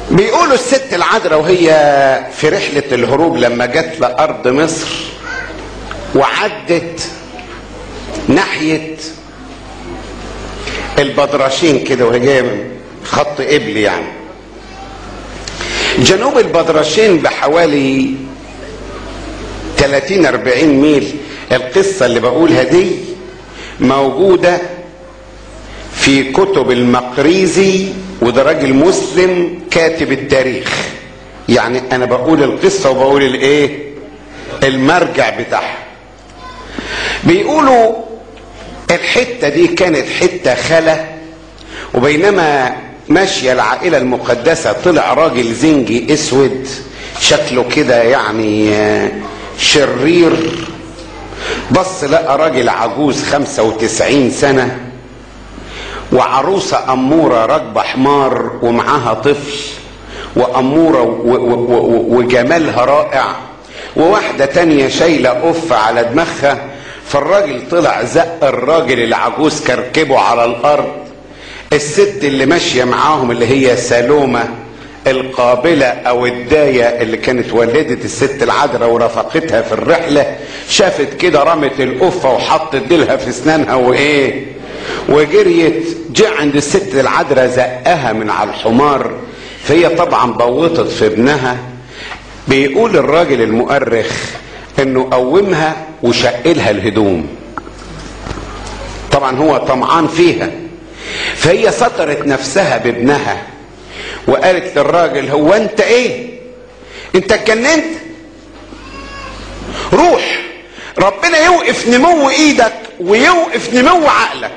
بيقولوا الست العذراء وهي في رحلة الهروب لما جت لأرض مصر وعدت ناحية البدرشين كده وهي جاية خط قبل يعني جنوب البدرشين بحوالي 30 40 ميل القصة اللي بقولها دي موجودة في كتب المقريزي وده راجل مسلم كاتب التاريخ يعني انا بقول القصة وبقول الايه المرجع بتاعها بيقولوا الحتة دي كانت حتة خلا وبينما ماشية العائلة المقدسة طلع راجل زنجي اسود شكله كده يعني شرير بص لقى راجل عجوز خمسة وتسعين سنة وعروسة أمورة راكبة حمار ومعاها طفل وأمورة وجمالها رائع وواحدة تانية شايلة قفة على دماغها فالراجل طلع زق الراجل العجوز كركبه على الأرض الست اللي ماشية معاهم اللي هي سالومة القابلة او الداية اللي كانت ولدت الست العذراء ورافقتها في الرحلة شافت كده رمت القفة وحطت ديلها في اسنانها وايه وجريت جه عند الست العذراء زقها من على الحمار فهي طبعا بوطت في ابنها بيقول الراجل المؤرخ انه قومها وشقلها الهدوم طبعا هو طمعان فيها فهي سترت نفسها بابنها وقالت للراجل هو انت ايه انت اتجننت روح ربنا يوقف نمو ايدك ويوقف نمو عقلك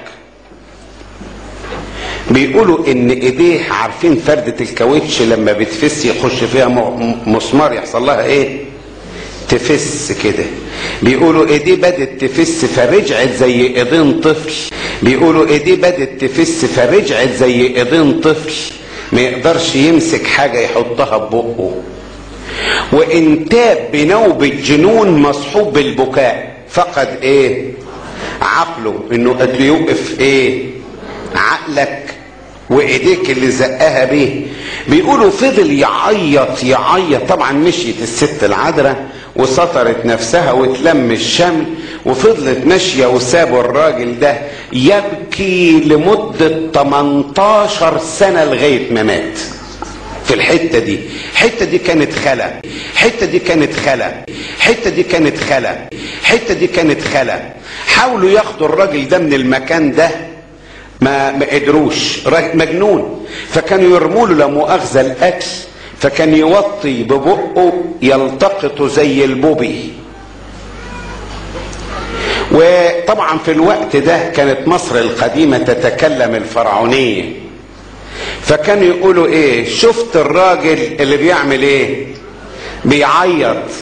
بيقولوا ان ايديه عارفين فردة الكاوتش لما بتفس يخش فيها مسمار يحصل لها ايه تفس كده بيقولوا ايديه بدت تفس فرجعت زي ايدين طفل بيقولوا ايديه بدت تفس فرجعت زي ايدين طفل ما يقدرش يمسك حاجة يحطها ببقه وان تاب بنوبة جنون مصحوب بالبكاء فقد ايه عقله انه قد يوقف ايه عقلك وايديك اللي زقها بيه بيقولوا فضل يعيط يعيط طبعا مشيت الست العذراء وسطرت نفسها وتلم الشمل وفضلت ماشيه وسابوا الراجل ده يبكي لمده 18 سنه لغايه ما مات في الحته دي الحته دي كانت خلا الحته دي كانت خلا الحته دي كانت خلا الحته دي كانت خلا حاولوا ياخدوا الراجل ده من المكان ده ما ما قدروش مجنون فكانوا يرموا له لا مؤاخذه الاكل فكان يوطي ببقه يلتقط زي البوبي وطبعا في الوقت ده كانت مصر القديمه تتكلم الفرعونيه فكانوا يقولوا ايه شفت الراجل اللي بيعمل ايه بيعيط